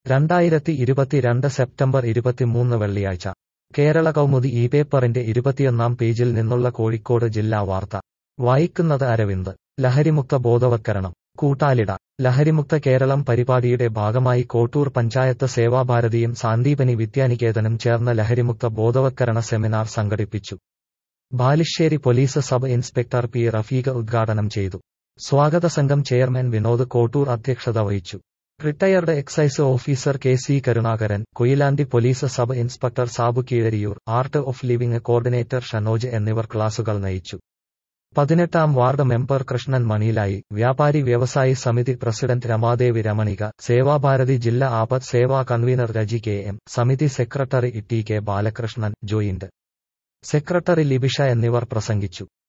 രണ്ടായിരത്തി ഇരുപത്തിരണ്ട് സെപ്റ്റംബർ ഇരുപത്തിമൂന്ന് വെള്ളിയാഴ്ച കേരള കൗമുദി ഈ പേപ്പറിന്റെ ഇരുപത്തിയൊന്നാം പേജിൽ നിന്നുള്ള കോഴിക്കോട് ജില്ലാ വാർത്ത വായിക്കുന്നത് അരവിന്ദ് ലഹരിമുക്ത ബോധവത്കരണം കൂട്ടാലിട ലഹരിമുക്ത കേരളം പരിപാടിയുടെ ഭാഗമായി കോട്ടൂർ പഞ്ചായത്ത് സേവാഭാരതിയും സാന്ദീപനി വിദ്യാനികേതനും ചേർന്ന ലഹരിമുക്ത ബോധവത്കരണ സെമിനാർ സംഘടിപ്പിച്ചു Balussery police sub inspector P Rafeeqa ഉദ്ഘാടനം ചെയ്തു സ്വാഗത സംഘം ചെയർമാൻ വിനോദ് കോട്ടൂർ അധ്യക്ഷത വഹിച്ചു retired excise officer K C Karunakaran Koyilandy police sub inspector Sabu Keezhariyur art of living coordinator Shanoj എന്നിവർ ക്ലാസുകൾ നയിച്ചു പതിനെട്ടാം വാർഡ് മെമ്പർ കൃഷ്ണൻ മണിയിലായി വ്യാപാരി വ്യവസായി സമിതി പ്രസിഡന്റ് രമാദേവി രമണിക സേവാഭാരതി ജില്ലാ ആപത് സേവാ കൺവീനർ രജി കെ എം സമിതി secretary T K Balakrishnan joint secretary Libisha എന്നിവർ പ്രസംഗിച്ചു